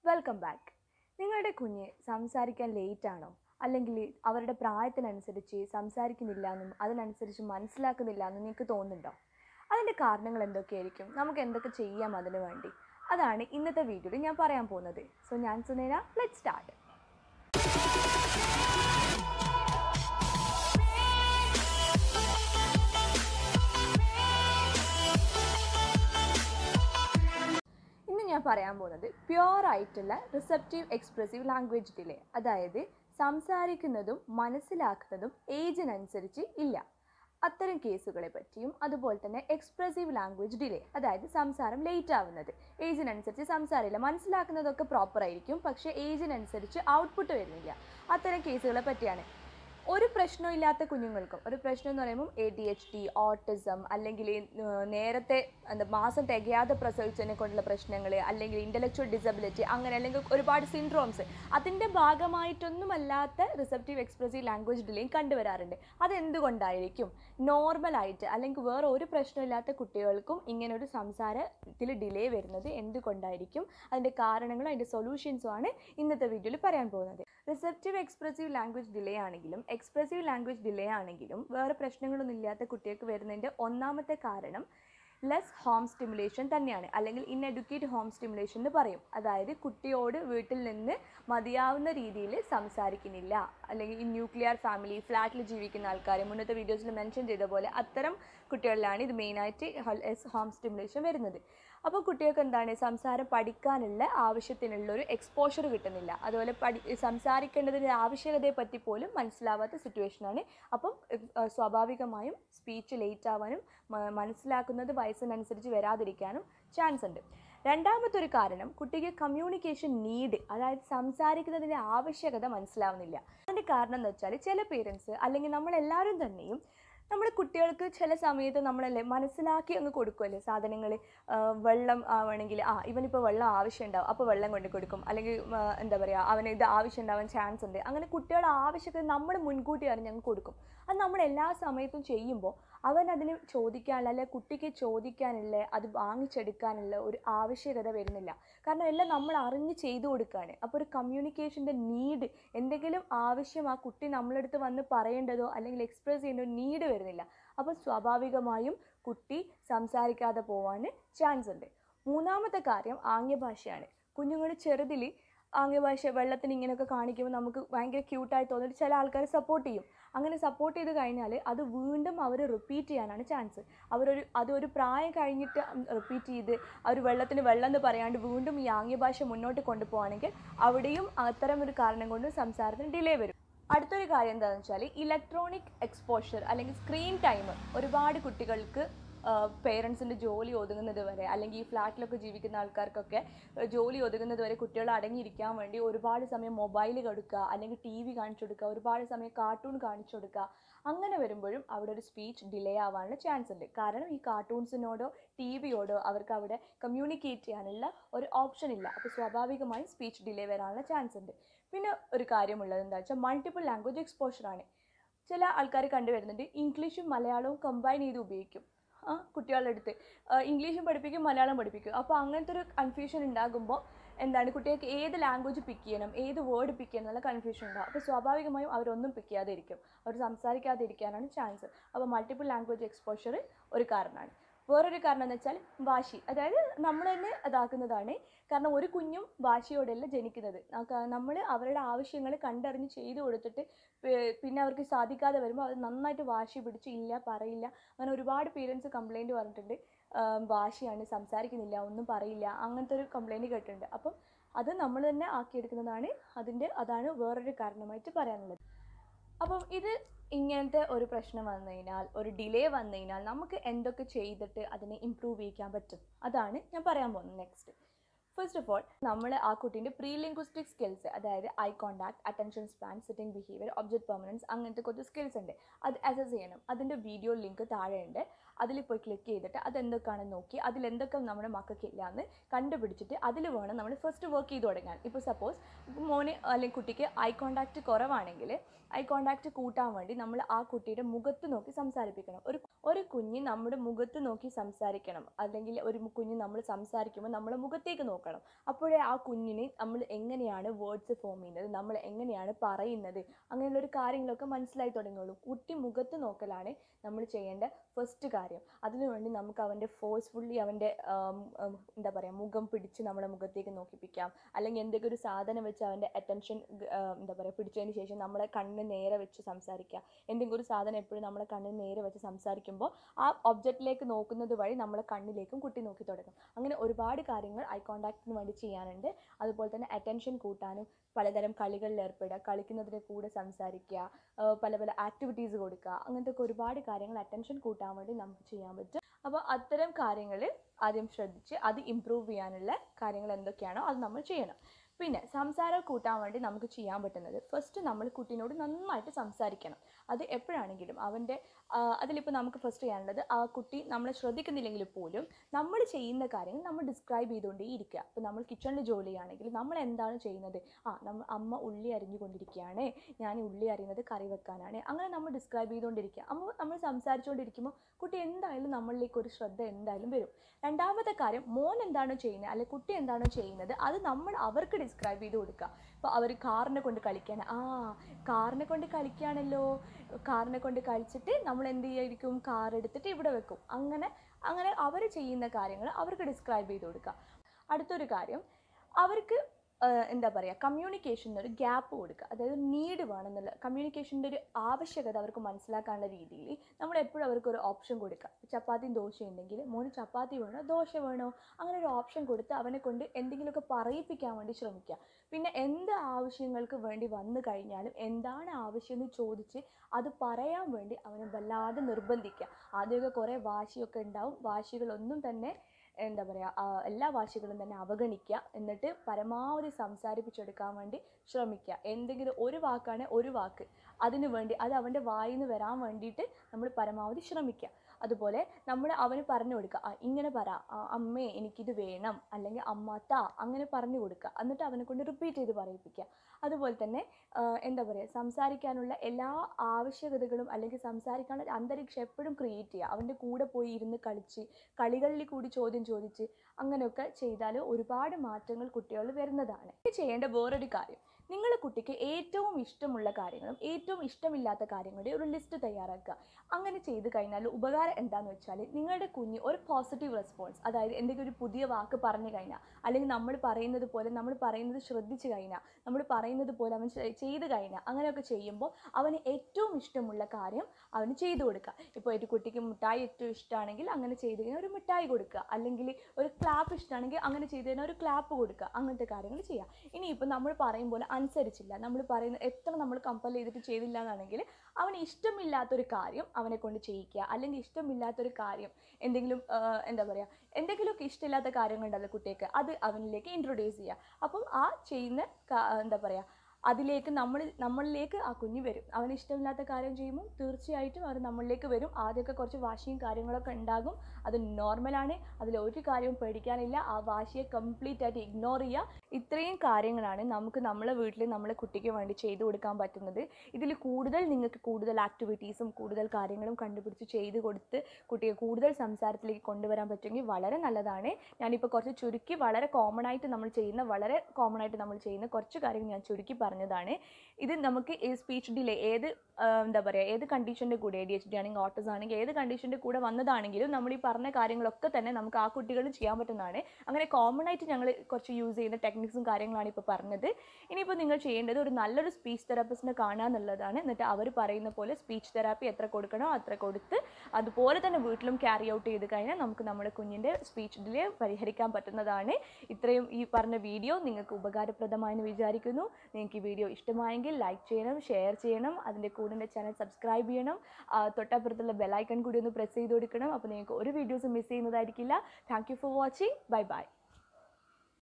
welcome back നിങ്ങളുടെ കുഞ്ഞ് സംസാരിക്കാൻ ലേറ്റ് ആണോ അല്ലെങ്കിൽ അവരുടെ പ്രായത്തിനനുസരിച്ച് സംസാരിക്കുന്നില്ല എന്നും അതിനനുസരിച്ച് മനസ്സിലാക്കുന്നില്ല എന്നും നിങ്ങൾക്ക് തോന്നുന്നുണ്ടോ അതിൻ്റെ കാരണങ്ങൾ എന്തൊക്കെയായിരിക്കും നമുക്ക് എന്തൊക്കെ ചെയ്യാം അതിനു വേണ്ടി അതാണ് ഇന്നത്തെ വീഡിയോയിൽ ഞാൻ പറയാൻ പോകുന്നത് സോ ഞാൻ സുനേന ലെറ്റ് സ്റ്റാർട്ട് ഇന്ന് ഞാൻ പറയാൻ പോകുന്നത് പ്യുവർ ആയിട്ടുള്ള റിസപ്റ്റീവ് എക്സ്പ്രസീവ് ലാംഗ്വേജ് ഡിലേ അതായത് സംസാരിക്കുന്നതും മനസ്സിലാക്കുന്നതും ഏജിനനുസരിച്ച് ഇല്ല അത്തരം കേസുകളെ പറ്റിയും അതുപോലെ തന്നെ എക്സ്പ്രസീവ് ലാംഗ്വേജ് ഡിലേ അതായത് സംസാരം ലേറ്റ് ആവുന്നത് ഏജിനനുസരിച്ച് സംസാരമില്ല മനസ്സിലാക്കുന്നതൊക്കെ പ്രോപ്പർ ആയിരിക്കും പക്ഷേ ഏജിനനുസരിച്ച് ഔട്ട്പുട്ട് വരുന്നില്ല അത്തരം കേസുകളെ പറ്റിയാണ് ഒരു പ്രശ്നവും ഇല്ലാത്ത കുഞ്ഞുങ്ങൾക്കും ഒരു പ്രശ്നം എന്ന് പറയുമ്പോൾ A D H D autism അല്ലെങ്കിൽ ഏഹ്, നേരത്തെ എന്താ മാസം തികയാതെ പ്രസവിച്ചതിനെ കൊണ്ടുള്ള പ്രശ്നങ്ങൾ അല്ലെങ്കിൽ ഇൻ്റലക്ച്വൽ ഡിസബിലിറ്റി അങ്ങനെ അല്ലെങ്കിൽ ഒരുപാട് സിൻഡ്രോംസ് അതിൻ്റെ ഭാഗമായിട്ടൊന്നുമല്ലാത്ത റിസപ്റ്റീവ് എക്സ്പ്രസീവ് ലാംഗ്വേജ് ഡിലേയും കണ്ടുവരാറുണ്ട് അതെന്തുകൊണ്ടായിരിക്കും നോർമലായിട്ട് അല്ലെങ്കിൽ വേറെ ഒരു പ്രശ്നമില്ലാത്ത കുട്ടികൾക്കും ഇങ്ങനെ ഒരു സംസാരത്തിൽ ഡിലേ വരുന്നത് എന്തുകൊണ്ടായിരിക്കും അതിൻ്റെ കാരണങ്ങളും അതിൻ്റെ സൊല്യൂഷൻസും ആണ് ഇന്നത്തെ വീഡിയോയിൽ പറയാൻ പോകുന്നത് റിസപ്റ്റീവ് എക്സ്പ്രസീവ് ലാംഗ്വേജ് ഡിലേ ആണെങ്കിലും എക്സ്പ്രസീവ് ലാംഗ്വേജ് ഡിലേ ആണെങ്കിലും വേറെ പ്രശ്നങ്ങളൊന്നും ഇല്ലാത്ത കുട്ടികൾക്ക് വരുന്നതിൻ്റെ ഒന്നാമത്തെ കാരണം ലെസ് ഹോം സ്റ്റിമുലേഷൻ തന്നെയാണ് അല്ലെങ്കിൽ ഇൻഎഡ്യൂക്കേറ്റ് ഹോം സ്റ്റിമുലേഷൻ എന്ന് പറയും അതായത് കുട്ടിയോട് വീട്ടിൽ നിന്ന് മതിയാവുന്ന രീതിയിൽ സംസാരിക്കുന്നില്ല അല്ലെങ്കിൽ ഈ ന്യൂക്ലിയർ ഫാമിലി ഫ്ലാറ്റിൽ ജീവിക്കുന്ന ആൾക്കാർ മുന്നത്തെ വീഡിയോസിൽ മെൻഷൻ ചെയ്ത പോലെ അത്തരം കുട്ടികളിലാണ് ഇത് മെയിനായിട്ട് ലെസ് ഹോം സ്റ്റിമുലേഷൻ വരുന്നത് അപ്പോൾ കുട്ടികൾക്ക് എന്താണ് സംസാരം പഠിക്കാനുള്ള ആവശ്യത്തിനുള്ള ഒരു എക്സ്പോഷർ കിട്ടുന്നില്ല അതുപോലെ പഠി സംസാരിക്കേണ്ടതിൻ്റെ ആവശ്യകതയെ പറ്റി പോലും മനസ്സിലാവാത്ത സിറ്റുവേഷനാണ് അപ്പം ഏഹ്, സ്വാഭാവികമായും സ്പീച്ച് ലേറ്റ് ആവാനും മ- മനസ്സിലാക്കുന്നത് വയസ്സിനനുസരിച്ച് വരാതിരിക്കാനും ചാൻസ് ഉണ്ട് രണ്ടാമത്തെ ഒരു കാരണം കുട്ടിക്ക് കമ്മ്യൂണിക്കേഷൻ നീഡ് അതായത് സംസാരിക്കുന്നതിൻ്റെ ആവശ്യകത മനസ്സിലാവുന്നില്ല അതിൻ്റെ കാരണം എന്ന് വെച്ചാൽ ചില പേരൻസ് അല്ലെങ്കിൽ നമ്മളെല്ലാവരും തന്നെയും നമ്മുടെ കുട്ടികൾക്ക് ചില സമയത്ത് നമ്മളല്ലേ മനസ്സിലാക്കി അങ്ങ് കൊടുക്കുമല്ലേ സാധനങ്ങൾ വെള്ളം ആവണമെങ്കിൽ ആ ഇവനിപ്പോൾ വെള്ളം ആവശ്യമുണ്ടാവും അപ്പോൾ വെള്ളം കൊണ്ട് കൊടുക്കും അല്ലെങ്കിൽ ആ, എന്താ പറയുക അവന് ഇത് ആവശ്യം ഉണ്ടാവാൻ ചാൻസ് ഉണ്ട് അങ്ങനെ കുട്ടികളുടെ ആവശ്യത്തെ നമ്മൾ മുൻകൂട്ടി അറിഞ്ഞ് അങ്ങ് കൊടുക്കും അത് നമ്മൾ എല്ലാ സമയത്തും ചെയ്യുമ്പോൾ അവൻ അതിന് ചോദിക്കാനുള്ള അല്ലെ കുട്ടിക്ക് ചോദിക്കാനുള്ള അത് വാങ്ങിച്ചെടുക്കാനുള്ള ഒരു ആവശ്യകത വരുന്നില്ല കാരണം എല്ലാം നമ്മൾ അറിഞ്ഞ് ചെയ്തു കൊടുക്കുകയാണ് അപ്പോൾ ഒരു കമ്മ്യൂണിക്കേഷൻ്റെ നീഡ് എന്തെങ്കിലും ആവശ്യം ആ കുട്ടി നമ്മളടുത്ത് വന്ന് പറയേണ്ടതോ അല്ലെങ്കിൽ എക്സ്പ്രസ് ചെയ്യേണ്ട ഒരു നീഡ് വരുന്നില്ല അപ്പോൾ സ്വാഭാവികമായും കുട്ടി സംസാരിക്കാതെ പോവാൻ ചാൻസ് ഉണ്ട് മൂന്നാമത്തെ കാര്യം ആംഗ്യഭാഷയാണ് കുഞ്ഞുങ്ങൾ ചെറുതിൽ ആംഗ്യഭാഷ വെള്ളത്തിന് ഇങ്ങനെയൊക്കെ കാണിക്കുമ്പോൾ നമുക്ക് ഭയങ്കര ക്യൂട്ടായി തോന്നിയിട്ട് ചില ആൾക്കാർ സപ്പോർട്ട് ചെയ്യും അങ്ങനെ സപ്പോർട്ട് ചെയ്ത് കഴിഞ്ഞാൽ അത് വീണ്ടും അവർ റിപ്പീറ്റ് ചെയ്യാനാണ് ചാൻസ് അവരൊരു അതൊരു പ്രായം കഴിഞ്ഞിട്ട് റിപ്പീറ്റ് ചെയ്ത് അവർ വെള്ളത്തിന് വെള്ളം എന്ന് പറയാണ്ട് വീണ്ടും ഈ ആംഗ്യഭാഷ മുന്നോട്ട് കൊണ്ടുപോകുകയാണെങ്കിൽ അവിടെയും അത്തരം ഒരു കാരണം കൊണ്ട് സംസാരത്തിന് ഡിലേ വരും അടുത്തൊരു കാര്യം എന്താണെന്ന് വെച്ചാൽ ഇലക്ട്രോണിക് എക്സ്പോഷർ അല്ലെങ്കിൽ സ്ക്രീൻ ടൈം ഒരുപാട് കുട്ടികൾക്ക് പേരൻസിൻ്റെ ജോലി ഒതുങ്ങുന്നത് വരെ അല്ലെങ്കിൽ ഈ ഫ്ലാറ്റിലൊക്കെ ജീവിക്കുന്ന ആൾക്കാർക്കൊക്കെ ഏഹ്, ജോലി ഒതുങ്ങുന്നത് വരെ കുട്ടികൾ അടങ്ങിയിരിക്കാൻ വേണ്ടി ഒരുപാട് സമയം മൊബൈൽ കൊടുക്കുക അല്ലെങ്കിൽ ടി വി കാണിച്ചു കൊടുക്കുക ഒരുപാട് സമയം കാർട്ടൂൺ കാണിച്ചു കൊടുക്കുക അങ്ങനെ വരുമ്പോഴും അവിടെ ഒരു സ്പീച്ച് ഡിലേ ആവാനുള്ള ചാൻസ് ഉണ്ട് കാരണം ഈ കാർട്ടൂൺസിനോടോ ടി വിയോടോ അവർക്ക് അവിടെ കമ്മ്യൂണിക്കേറ്റ് ചെയ്യാനുള്ള ഒരു ഓപ്ഷൻ ഇല്ല അപ്പോൾ സ്വാഭാവികമായും സ്പീച്ച് ഡിലേ വരാനുള്ള ചാൻസ് ഉണ്ട് പിന്നെ ഒരു കാര്യമുള്ളത് എന്താ വെച്ചാൽ മൾട്ടിപ്പിൾ ലാംഗ്വേജ് എക്സ്പോഷറാണ് ചില ആൾക്കാർ കണ്ടുവരുന്നുണ്ട് ഇംഗ്ലീഷും മലയാളവും കമ്പൈൻ ചെയ്ത് ഉപയോഗിക്കും ആ കുട്ടികളുടെ അടുത്ത് ആ, ഇംഗ്ലീഷും പഠിപ്പിക്കും മലയാളം പഠിപ്പിക്കും അപ്പോൾ അങ്ങനത്തെ ഒരു കൺഫ്യൂഷൻ ഉണ്ടാകുമ്പോൾ എന്താണ് കുട്ടികൾക്ക് ഏത് ലാംഗ്വേജ് പിക്ക് ചെയ്യണം ഏത് വേർഡ് പിക്ക് ചെയ്യണം എന്നുള്ള കൺഫ്യൂഷൻ ഉണ്ടാകും അപ്പോൾ സ്വാഭാവികമായും അവരൊന്നും പിക്ക് ചെയ്യാതെ ഇരിക്കും അവർ സംസാരിക്കാതെ ഇരിക്കാനാണ് ചാൻസ് അപ്പോൾ മൾട്ടിപ്പിൾ ലാംഗ്വേജ് എക്സ്പോഷർ ഒരു കാരണമാണ് വേറൊരു കാരണം എന്ന് വെച്ചാൽ വാശി അതായത് നമ്മൾ തന്നെ അതാക്കുന്നതാണ് കാരണം ഒരു കുഞ്ഞും വാശിയോടെയല്ല ജനിക്കുന്നത് നമ്മൾ അവരുടെ ആവശ്യങ്ങൾ കണ്ടറിഞ്ഞ് ചെയ്തു കൊടുത്തിട്ട് പി- പിന്നെ അവർക്ക് സാധിക്കാതെ വരുമ്പോൾ അവർ നന്നായിട്ട് വാശി പിടിച്ച് ഇല്ല പറയില്ല അങ്ങനെ ഒരുപാട് പേരൻസ് കംപ്ലൈൻറ്റ് പറഞ്ഞിട്ടുണ്ട് ആം, വാശിയാണ് സംസാരിക്കുന്നില്ല ഒന്നും പറയില്ല അങ്ങനത്തെ ഒരു കംപ്ലൈൻറ്റ് കേട്ടിട്ടുണ്ട് അപ്പം അത് നമ്മൾ തന്നെ ആക്കിയെടുക്കുന്നതാണ് അതിൻ്റെ അതാണ് വേറൊരു കാരണമായിട്ട് പറയാനുള്ളത് അപ്പം ഇത് ഇങ്ങനത്തെ ഒരു പ്രശ്നം വന്നു കഴിഞ്ഞാൽ ഒരു ഡിലേ വന്നു കഴിഞ്ഞാൽ നമുക്ക് എന്തൊക്കെ ചെയ്തിട്ട് അതിനെ ഇമ്പ്രൂവ് ചെയ്യിക്കാൻ പറ്റും അതാണ് ഞാൻ പറയാൻ പോകുന്നത് നെക്സ്റ്റ് ഫസ്റ്റ് ഓഫ് ഓൾ നമ്മൾ ആ കുട്ടീൻ്റെ പ്രീ ലിംഗ്വിസ്റ്റിക് സ്കിൽസ് അതായത് eye contact attention span sitting behaviour object permanence അങ്ങനത്തെ കുറച്ച് സ്കിൽസ് ഉണ്ട് അത് അസസ് ചെയ്യണം അതിൻ്റെ വീഡിയോ ലിങ്ക് താഴെയുണ്ട് അതിൽ പോയി ക്ലിക്ക് ചെയ്തിട്ട് അതെന്തൊക്കെയാണെന്ന് നോക്കി അതിൽ എന്തൊക്കെ നമ്മുടെ മക്കൾക്ക് ഇല്ല എന്ന് കണ്ടുപിടിച്ചിട്ട് അതിൽ വേണം നമ്മൾ ഫസ്റ്റ് വർക്ക് ചെയ്ത് തുടങ്ങാൻ ഇപ്പോൾ സപ്പോസ് മോന് അല്ലെങ്കിൽ കുട്ടിക്ക് ഐ കോണ്ടാക്റ്റ് കുറവാണെങ്കിൽ ഐ കോണ്ടാക്റ്റ് കൂട്ടാൻ വേണ്ടി നമ്മൾ ആ കുട്ടിയുടെ മുഖത്ത് നോക്കി സംസാരിപ്പിക്കണം ഒരു ഒരു കുഞ്ഞ് നമ്മുടെ മുഖത്ത് നോക്കി സംസാരിക്കണം അല്ലെങ്കിൽ ഒരു കുഞ്ഞ് നമ്മൾ സംസാരിക്കുമ്പോൾ നമ്മളെ മുഖത്തേക്ക് നോക്കണം അപ്പോഴേ ആ കുഞ്ഞിന് നമ്മൾ എങ്ങനെയാണ് വേർഡ്സ് ഫോം ചെയ്യുന്നത് നമ്മൾ എങ്ങനെയാണ് പറയുന്നത് അങ്ങനെയുള്ള ഒരു കാര്യങ്ങളൊക്കെ മനസ്സിലായി തുടങ്ങുള്ളൂ കുട്ടി മുഖത്ത് നോക്കലാണ് നമ്മൾ ചെയ്യേണ്ട ഫസ്റ്റ് കാര്യം അതിനുവേണ്ടി നമുക്ക് അവൻ്റെ ഫോഴ്സ്ഫുള്ളി അവൻ്റെ ആം, ആം, എന്താ പറയുക മുഖം പിടിച്ച് നമ്മുടെ മുഖത്തേക്ക് നോക്കിപ്പിക്കാം അല്ലെങ്കിൽ എന്തെങ്കിലും ഒരു സാധനം വെച്ച് അവൻ്റെ അറ്റൻഷൻ എന്താ പറയുക പിടിച്ചതിന് ശേഷം നമ്മളെ കണ്ണ് നേരെ വെച്ച് സംസാരിക്കുക എന്തെങ്കിലും ഒരു സാധനം എപ്പോഴും നമ്മളെ കണ്ണിന് നേരെ വെച്ച് സംസാരിക്കുമ്പോൾ ആ ഒബ്ജക്റ്റിലേക്ക് നോക്കുന്നത് വഴി നമ്മളെ കണ്ണിലേക്കും കുട്ടി നോക്കി തുടങ്ങും അങ്ങനെ ഒരുപാട് കാര്യങ്ങൾ ഐ കോണ്ടാക്റ്റിന് വേണ്ടി ചെയ്യാനുണ്ട് അതുപോലെ തന്നെ അറ്റൻഷൻ കൂട്ടാനും പലതരം കളികളിൽ ഏർപ്പെടുക കളിക്കുന്നതിന് കൂടെ സംസാരിക്കുക ആ, പല പല ആക്ടിവിറ്റീസ് കൊടുക്കുക അങ്ങനത്തെ ഒക്കെ ഒരുപാട് കാര്യങ്ങൾ അറ്റൻഷൻ കൂട്ടാൻ വേണ്ടി നമുക്ക് ചെയ്യാൻ പറ്റും അപ്പോൾ അത്തരം കാര്യങ്ങൾ ആദ്യം ശ്രദ്ധിച്ച് അത് ഇമ്പ്രൂവ് ചെയ്യാനുള്ള കാര്യങ്ങൾ എന്തൊക്കെയാണോ അത് നമ്മൾ ചെയ്യണം പിന്നെ സംസാരം കൂട്ടാൻ വേണ്ടി നമുക്ക് ചെയ്യാൻ പറ്റുന്നത് ഫസ്റ്റ് നമ്മൾ കുട്ടീനോട് നന്നായിട്ട് സംസാരിക്കണം അത് എപ്പോഴാണെങ്കിലും അവൻ്റെ അതിലിപ്പോൾ നമുക്ക് ഫസ്റ്റ് ചെയ്യാനുള്ളത് ആ കുട്ടി നമ്മളെ ശ്രദ്ധിക്കുന്നില്ലെങ്കിൽ പോലും നമ്മൾ ചെയ്യുന്ന കാര്യങ്ങൾ നമ്മൾ ഡിസ്ക്രൈബ് ചെയ്തുകൊണ്ടേ ഇരിക്കുക ഇപ്പോൾ നമ്മൾ കിച്ചണിൽ ജോലി ചെയ്യുകയാണെങ്കിൽ നമ്മൾ എന്താണ് ചെയ്യുന്നത് ആ നമ്മൾ അമ്മ ഉള്ളി അരിഞ്ഞുകൊണ്ടിരിക്കുകയാണ് ഞാൻ ഈ ഉള്ളി അരിയുന്നത് കറി വെക്കാനാണ് അങ്ങനെ നമ്മൾ ഡിസ്ക്രൈബ് ചെയ്തുകൊണ്ടിരിക്കുക അപ്പോൾ നമ്മൾ സംസാരിച്ചുകൊണ്ടിരിക്കുമ്പോൾ കുട്ടി എന്തായാലും നമ്മളിലേക്ക് ഒരു ശ്രദ്ധ എന്തായാലും വരും രണ്ടാമത്തെ കാര്യം മോൻ എന്താണോ ചെയ്യുന്നത് അല്ലെങ്കിൽ കുട്ടി എന്താണോ ചെയ്യുന്നത് അത് നമ്മൾ അവർക്ക് ഡിസ്ക്രൈബ് ചെയ്ത് കൊടുക്കുക ഇപ്പോൾ അവർ കാറിനെ കൊണ്ട് കളിക്കാൻ ആ കാറിനെ കൊണ്ട് കളിക്കുകയാണല്ലോ കാറിനെ കൊണ്ട് കളിച്ചിട്ട് നമ്മൾ എന്ത് ചെയ്യായിരിക്കും കാർ എടുത്തിട്ട് ഇവിടെ വെക്കും അങ്ങനെ അങ്ങനെ അവർ ചെയ്യുന്ന കാര്യങ്ങൾ അവർക്ക് ഡിസ്ക്രൈബ് ചെയ്ത് കൊടുക്കുക അടുത്തൊരു കാര്യം അവർക്ക് ആഹ് എന്താ പറയുക കമ്മ്യൂണിക്കേഷന് ഒരു ഗ്യാപ്പ് കൊടുക്കുക അതായത് നീഡ് വേണമെന്നുള്ള കമ്മ്യൂണിക്കേഷൻ്റെ ഒരു ആവശ്യകത അവർക്ക് മനസ്സിലാക്കാനുള്ള രീതിയിൽ നമ്മൾ എപ്പോഴും അവർക്ക് ഒരു ഓപ്ഷൻ കൊടുക്കുക ചപ്പാത്തിയും ദോശയും ഉണ്ടെങ്കിൽ മോന് ചപ്പാത്തി വേണോ ദോശ വേണോ അങ്ങനെ ഒരു ഓപ്ഷൻ കൊടുത്ത് അവനെ കൊണ്ട് എന്തെങ്കിലുമൊക്കെ പറയിപ്പിക്കാൻ വേണ്ടി ശ്രമിക്കുക പിന്നെ എന്ത് ആവശ്യങ്ങൾക്ക് വേണ്ടി വന്നു കഴിഞ്ഞാലും എന്താണ് ആവശ്യം എന്ന് ചോദിച്ച് അത് പറയാൻ വേണ്ടി അവനെ വല്ലാതെ നിർബന്ധിക്കുക ആദ്യമൊക്കെ കുറേ വാശിയൊക്കെ ഉണ്ടാവും വാശികളൊന്നും തന്നെ എന്താ പറയുക എല്ലാ വാശികളും തന്നെ അവഗണിക്കുക എന്നിട്ട് പരമാവധി സംസാരിപ്പിച്ചെടുക്കാൻ വേണ്ടി ശ്രമിക്കുക എന്തെങ്കിലും ഒരു വാക്കാണ് ഒരു വാക്ക് അതിന് വേണ്ടി അത് അവൻ്റെ വായിൽ നിന്ന് വരാൻ വേണ്ടിയിട്ട് നമ്മൾ പരമാവധി ശ്രമിക്കുക അതുപോലെ നമ്മൾ അവന് പറഞ്ഞു കൊടുക്കുക "ആ, ഇങ്ങനെ പറ ആ, അമ്മേ എനിക്കിത് വേണം അല്ലെങ്കിൽ അമ്മാത്ത അങ്ങനെ പറഞ്ഞു കൊടുക്കുക എന്നിട്ട് അവനെ കൊണ്ട് റിപ്പീറ്റ് ചെയ്ത് പറയിപ്പിക്കുക അതുപോലെ തന്നെ ആ, എന്താ പറയുക സംസാരിക്കാനുള്ള എല്ലാ ആവശ്യകതകളും അല്ലെങ്കിൽ സംസാരിക്കാനുള്ള ഒരു അന്തരീക്ഷം എപ്പോഴും ക്രിയേറ്റ് ചെയ്യുക അവൻ്റെ കൂടെ പോയി ഇരുന്ന് കളിച്ച് കളികളിൽ കൂടി ചോദ്യം ചോദിച്ച് അങ്ങനെയൊക്കെ ചെയ്താൽ ഒരുപാട് മാറ്റങ്ങൾ കുട്ടികളിൽ വരുന്നതാണ് ഇനി ചെയ്യേണ്ട വേറൊരു കാര്യം നിങ്ങളുടെ കുട്ടിക്ക് ഏറ്റവും ഇഷ്ടമുള്ള കാര്യങ്ങളും ഏറ്റവും ഇഷ്ടമില്ലാത്ത കാര്യങ്ങളുടെ ഒരു ലിസ്റ്റ് തയ്യാറാക്കുക അങ്ങനെ ചെയ്ത് കഴിഞ്ഞാൽ ഉപകാരം എന്താണെന്ന് വെച്ചാൽ നിങ്ങളുടെ കുഞ്ഞ് ഒരു പോസിറ്റീവ് റെസ്പോൺസ് അതായത് എന്തെങ്കിലും ഒരു പുതിയ വാക്ക് പറഞ്ഞു കഴിഞ്ഞാൽ അല്ലെങ്കിൽ നമ്മൾ പറയുന്നത് പോലെ നമ്മൾ പറയുന്നത് ശ്രദ്ധിച്ചു കഴിഞ്ഞാൽ നമ്മൾ പറയുന്നത് പോലെ അവൻ ചെ- ചെയ്ത് കഴിഞ്ഞാൽ അങ്ങനെയൊക്കെ ചെയ്യുമ്പോൾ അവന് ഏറ്റവും ഇഷ്ടമുള്ള കാര്യം അവന് ചെയ്തു കൊടുക്കുക ഇപ്പോൾ ഒരു കുട്ടിക്ക് മിഠായി ഏറ്റവും ഇഷ്ടമാണെങ്കിൽ അങ്ങനെ ചെയ്ത് കഴിഞ്ഞാൽ ഒരു മിഠായി കൊടുക്കുക അല്ലെങ്കിൽ ഒരു ക്ലാപ്പ് ഇഷ്ടമാണെങ്കിൽ അങ്ങനെ ചെയ്ത് കഴിഞ്ഞാൽ ഒരു ക്ലാപ്പ് കൊടുക്കുക അങ്ങനത്തെ കാര്യങ്ങൾ ചെയ്യുക ഇനിയിപ്പോൾ നമ്മൾ പറയും പോലെ അനുസരിച്ചില്ല നമ്മൾ പറയുന്ന എത്ര നമ്മൾ കമ്പൽ ചെയ്തിട്ട് ചെയ്തില്ല എന്നാണെങ്കിൽ അവന് ഇഷ്ടമില്ലാത്തൊരു കാര്യം അവനെ കൊണ്ട് ചെയ്യിക്കുക അല്ലെങ്കിൽ ഇഷ്ടമില്ലാത്തൊരു കാര്യം എന്തെങ്കിലും ആ, എന്താ പറയുക എന്തെങ്കിലുമൊക്കെ ഇഷ്ടമില്ലാത്ത കാര്യങ്ങളുണ്ടല്ലോ കുട്ടിക്ക് അത് അവനിലേക്ക് ഇൻട്രൊഡ്യൂസ് ചെയ്യുക അപ്പം ആ ചെയ്യുന്ന കാ- എന്താ പറയുക അതിലേക്ക് നമ്മൾ നമ്മളിലേക്ക് ആ കുഞ്ഞ് വരും അവന് ഇഷ്ടമില്ലാത്ത കാര്യം ചെയ്യുമ്പോൾ തീർച്ചയായിട്ടും അവർ നമ്മളിലേക്ക് വരും ആദ്യമൊക്കെ കുറച്ച് വാശിയും കാര്യങ്ങളൊക്കെ ഉണ്ടാകും അത് നോർമലാണ് അതിൽ ഒരു കാര്യവും പേടിക്കാനില്ല ആ വാശിയെ കംപ്ലീറ്റ് ആയിട്ട് ഇഗ്നോർ ചെയ്യുക ഇത്രയും കാര്യങ്ങളാണ് നമുക്ക് നമ്മളെ വീട്ടിൽ നമ്മളെ കുട്ടിക്ക് വേണ്ടി ചെയ്തു കൊടുക്കാൻ പറ്റുന്നത് ഇതിൽ കൂടുതൽ നിങ്ങൾക്ക് കൂടുതൽ ആക്ടിവിറ്റീസും കൂടുതൽ കാര്യങ്ങളും കണ്ടുപിടിച്ച് ചെയ്ത് കൊടുത്ത് കുട്ടിയെ കൂടുതൽ സംസാരത്തിലേക്ക് കൊണ്ടുവരാൻ പറ്റുമെങ്കിൽ വളരെ നല്ലതാണ് ഞാനിപ്പോൾ കുറച്ച് ചുരുക്കി വളരെ കോമൺ ആയിട്ട് നമ്മൾ ചെയ്യുന്ന വളരെ കോമൺ ആയിട്ട് നമ്മൾ ചെയ്യുന്ന കുറച്ച് കാര്യങ്ങൾ ഞാൻ ചുരുക്കി പറഞ്ഞതാണ് ഇത് നമുക്ക് ഈ സ്പീച്ച് ഡിലേ ഏത് ആ, എന്താ പറയുക ഏത് കണ്ടീഷൻ്റെ കൂടെ എ ഡി എച്ച് ഡി ആണെങ്കിൽ ഓട്ടസ് ആണെങ്കിൽ ഏത് കണ്ടീഷൻ്റെ കൂടെ വന്നതാണെങ്കിലും നമ്മൾ ഈ പറഞ്ഞ കാര്യങ്ങളൊക്കെ തന്നെ നമുക്ക് ആ കുട്ടികളിൽ ചെയ്യാൻ പറ്റുന്നതാണ് അങ്ങനെ കോമൺ ആയിട്ട് ഞങ്ങൾ കുറച്ച് യൂസ് ചെയ്യുന്ന ടെക്നിക്സും കാര്യങ്ങളാണ് ഇപ്പോൾ പറഞ്ഞത് ഇനിയിപ്പോൾ നിങ്ങൾ ചെയ്യേണ്ടത് ഒരു നല്ലൊരു സ്പീച്ച് തെറാപ്പിസ്റ്റിനെ കാണുക എന്നുള്ളതാണ് എന്നിട്ട് അവർ പറയുന്ന പോലെ സ്പീച്ച് തെറാപ്പി എത്ര കൊടുക്കണോ അത്ര കൊടുത്ത് അതുപോലെ തന്നെ വീട്ടിലും ക്യാരി ഔട്ട് ചെയ്ത് കഴിഞ്ഞാൽ നമുക്ക് നമ്മുടെ കുഞ്ഞിൻ്റെ സ്പീച്ച് ഡിലേ പരിഹരിക്കാൻ പറ്റുന്നതാണ് ഇത്രയും ഈ പറഞ്ഞ വീഡിയോ നിങ്ങൾക്ക് ഉപകാരപ്രദമായെന്ന് വിചാരിക്കുന്നു നിങ്ങൾക്ക് ഈ വീഡിയോ ഇഷ്ടമായെങ്കിൽ ലൈക്ക് ചെയ്യണം ഷെയർ ചെയ്യണം അതിൻ്റെ കൂടെ എൻ്റെ ചാനൽ സബ്സ്ക്രൈബ് ചെയ്യണം ആ, തൊട്ടപ്പുറത്തുള്ള ബെലൈക്കൺ കൂടി ഒന്ന് പ്രസ് ചെയ്ത് കൊടുക്കണം അപ്പോൾ നിങ്ങൾക്ക് ഒരു വീഡിയോസും മിസ് ചെയ്യുന്നതായിരിക്കില്ല thank you for watching bye by